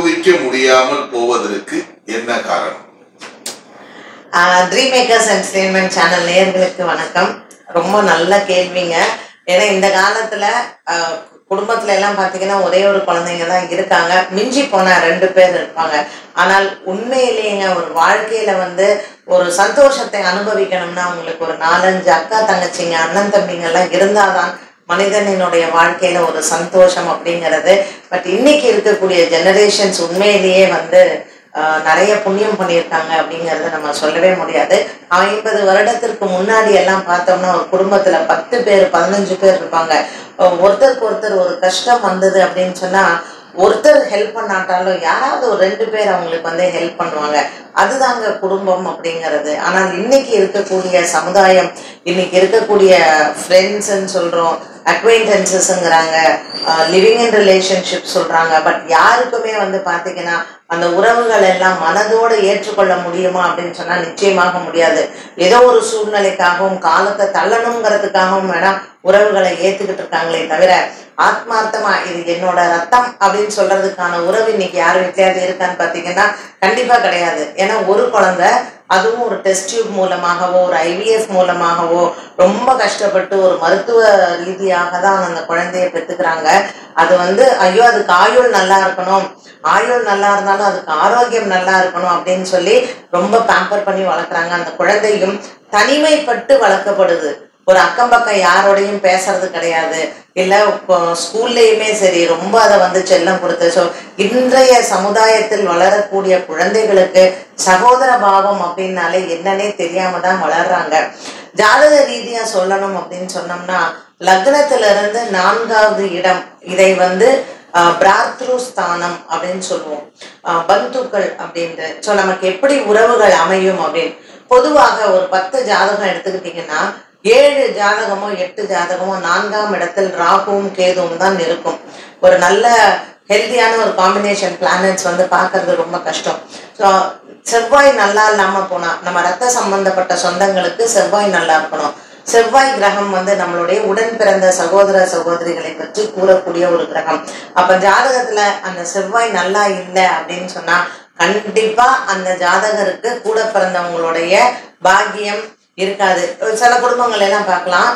அனுபவிக்க முடியாமல் போவதற்கு என்ன காரணம் ட்ரீம் மேக்கர்ஸ் என்டர்டெயின்மெண்ட் சேனல் நேயர்களுக்கு வணக்கம் ரொம்ப நல்ல கேள்விங்க ஏன்னா இந்த காலத்துல ஆஹ், குடும்பத்துல எல்லாம் பாத்தீங்கன்னா ஒரே ஒரு குழந்தைங்க தான் இருக்காங்க மிஞ்சி போனா ரெண்டு பேர் இருப்பாங்க ஆனால் உண்மையிலேங்க ஒரு வாழ்க்கையில வந்து ஒரு சந்தோஷத்தை அனுபவிக்கணும்னா உங்களுக்கு ஒரு நாலஞ்சு அக்கா தங்கச்சிங்க அண்ணன் தம்பிங்க எல்லாம் இருந்தாதான் மனிதனினுடைய வாழ்க்கையில ஒரு சந்தோஷம் அப்படிங்கிறது பட் இன்னைக்கு இருக்கக்கூடிய ஜெனரேஷன்ஸ் உண்மையிலேயே வந்து ஆஹ், நிறைய புண்ணியம் பண்ணியிருக்காங்க அப்படிங்கறத நம்ம சொல்லவே முடியாது ஐம்பது வருடத்திற்கு முன்னாடி எல்லாம் பார்த்தோம்னா ஒரு குடும்பத்துல பத்து பேர் பதினஞ்சு பேர் இருப்பாங்க அஹ், ஒருத்தருக்கு ஒருத்தர் ஒரு கஷ்டம் வந்தது அப்படின்னு சொன்னா ஒருத்தர் ஹெல்ப் பண்ணாட்டாலும் யாராவது ஒரு ரெண்டு பேர் அவங்களுக்கு வந்து ஹெல்ப் பண்ணுவாங்க அதுதாங்க குடும்பம் அப்படிங்கிறது ஆனால் இன்னைக்கு இருக்கக்கூடிய சமுதாயம் இன்னைக்கு இருக்கக்கூடிய ஃப்ரெண்ட்ஸ்ன்னு சொல்றோம் அக்வைண்டன்சஸ்ங்கிறாங்க லிவிங் இன் ரிலேஷன்ஷிப் சொல்றாங்க பட் யாருக்குமே வந்து பாத்தீங்கன்னா அந்த உறவுகள் எல்லாம் மனதோடு ஏற்றுக்கொள்ள முடியுமா அப்படின்னு சொன்னா நிச்சயமாக முடியாது ஏதோ ஒரு சூழ்நிலைக்காகவும் காலத்தை தள்ளணுங்கிறதுக்காகவும் வேணா உறவுகளை ஏத்துக்கிட்டு இருக்காங்களே தவிர ஆத்மார்த்தமா இது என்னோட ரத்தம் அப்படின்னு சொல்றதுக்கான உறவு இன்னைக்கு யார் வீட்லயாவது இருக்கான்னு பாத்தீங்கன்னா கண்டிப்பா கிடையாது ஏன்னா ஒரு குழந்தை அதுவும் ஒரு டெஸ்ட் டியூப் மூலமாகவோ ஒரு ஐவிஎஃப் மூலமாகவோ ரொம்ப கஷ்டப்பட்டு ஒரு மருத்துவ ரீதியாக தான் அந்த குழந்தைய பெற்றுக்கிறாங்க அது வந்து ஐயோ அதுக்கு ஆயுள் நல்லா இருக்கணும் ஆயுள் நல்லா இருந்தாலும் அதுக்கு ஆரோக்கியம் நல்லா இருக்கணும் அப்படின்னு சொல்லி ரொம்ப பேம்பர் பண்ணி வளர்க்குறாங்க அந்த குழந்தையும் தனிமைப்பட்டு வளர்க்கப்படுது ஒரு அக்கம் பக்கம் யாரோடையும் பேசுறது கிடையாது இல்லை ஸ்கூல்லையுமே சரி ரொம்ப அதை வந்து செல்லம் கொடுத்து ஸோ இன்றைய சமுதாயத்தில் வளரக்கூடிய குழந்தைகளுக்கு சகோதர பாவம் அப்படின்னாலே என்னன்னே தெரியாம தான் வளர்றாங்க ஜாதக ரீதியா சொல்லணும் அப்படின்னு சொன்னோம்னா லக்னத்துல இருந்து நான்காவது இடம் இதை வந்து ஆஹ், பிராத்ரு ஸ்தானம் அப்படின்னு சொல்லுவோம் ஆஹ், பந்துக்கள் அப்படின்ட்டு ஸோ நமக்கு எப்படி உறவுகள் அமையும் அப்படின்னு பொதுவாக ஒரு பத்து ஜாதகம் எடுத்துக்கிட்டிங்கன்னா ஏழு ஜாதகமோ எட்டு ஜாதகமோ நான்காம் இடத்தில் ராகுவும் கேதுவும் தான் இருக்கும் ஒரு நல்ல ஹெல்த்தியான ஒரு காம்பினேஷன் பிளானட்ஸ் வந்து பார்க்கறது ரொம்ப கஷ்டம் ஸோ செவ்வாய் நல்லா இல்லாம போனா நம்ம ரத்த சம்பந்தப்பட்ட சொந்தங்களுக்கு செவ்வாய் நல்லா இருக்கணும் செவ்வாய் கிரகம் வந்து நம்மளுடைய உடன் பிறந்த சகோதர சகோதரிகளை பற்றி கூறக்கூடிய ஒரு கிரகம் அப்ப ஜாதகத்துல அந்த செவ்வாய் நல்லா இல்லை அப்படின்னு சொன்னா கண்டிப்பா அந்த ஜாதகருக்கு கூட பிறந்தவங்களுடைய பாக்கியம் இருக்காது சில குடும்பங்கள் எல்லாம் பார்க்கலாம்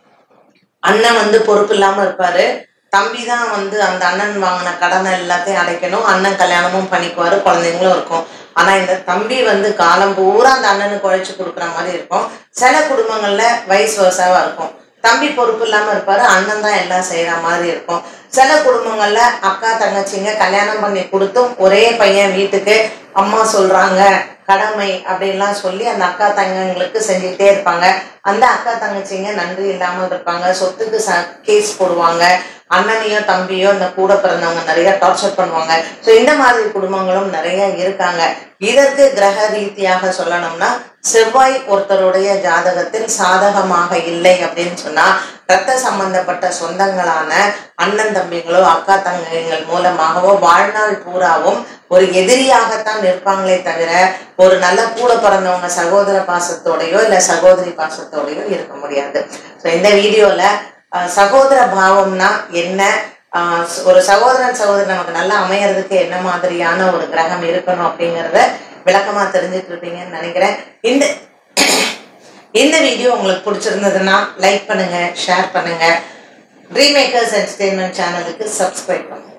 அண்ணன் வந்து பொறுப்பு இல்லாம இருப்பாரு தம்பி தான் வந்து அந்த அண்ணன் வாங்கின கடனை எல்லாத்தையும் அடைக்கணும் அண்ணன் கல்யாணமும் பண்ணிக்குவாரு குழந்தைங்களும் இருக்கும் ஆனா இந்த தம்பி வந்து காலம் பூரா அந்த அண்ணனுக்கு உழைச்சு கொடுக்குற மாதிரி இருக்கும் சில குடும்பங்கள்ல வயசு வயசாவா இருக்கும் தம்பி பொறுப்பு இல்லாம இருப்பாரு அண்ணன் தான் எல்லாம் செய்யற மாதிரி இருக்கும் சில குடும்பங்கள்ல அக்கா தங்கச்சிங்க கல்யாணம் பண்ணி கொடுத்தும் ஒரே பையன் வீட்டுக்கு அம்மா சொல்றாங்க கடமை அப்படின்லாம் சொல்லி அந்த அக்கா தங்கங்களுக்கு செஞ்சுக்கிட்டே இருப்பாங்க அந்த அக்கா தங்கச்சிங்க நன்றி இல்லாம இருப்பாங்க சொத்துக்கு ச கேஸ் போடுவாங்க அண்ணனையோ தம்பியோ இந்த கூட பிறந்தவங்க நிறைய டார்ச்சர் பண்ணுவாங்க ஸோ இந்த மாதிரி குடும்பங்களும் நிறைய இருக்காங்க இதற்கு கிரக ரீதியாக சொல்லணும்னா செவ்வாய் ஒருத்தருடைய ஜாதகத்தில் சாதகமாக இல்லை அப்படின்னு சொன்னா ரத்த சம்பந்தப்பட்ட சொந்தங்களான அண்ணன் தம்பிகளோ அக்கா தங்கைகள் மூலமாகவோ வாழ்நாள் பூராவும் ஒரு எதிரியாகத்தான் நிற்பாங்களே தவிர ஒரு நல்ல கூட பிறந்தவங்க சகோதர பாசத்தோடையோ இல்லை சகோதரி பாசத்தோடையோ இருக்க முடியாது ஸோ இந்த வீடியோல அஹ், சகோதர பாவம்னா என்ன ஆஹ் ஒரு சகோதரன் சகோதரி நமக்கு நல்லா அமையறதுக்கு என்ன மாதிரியான ஒரு கிரகம் இருக்கணும் அப்படிங்கிறத விளக்கமா தெரிஞ்சுட்டு இருப்பீங்கன்னு நினைக்கிறேன் இந்த இந்த வீடியோ உங்களுக்கு பிடிச்சிருந்ததுன்னா லைக் பண்ணுங்க ஷேர் பண்ணுங்க ட்ரீம் மேக்கர்ஸ் என்டர்டெயின்மெண்ட் சேனலுக்கு சப்ஸ்கிரைப் பண்ணுங்க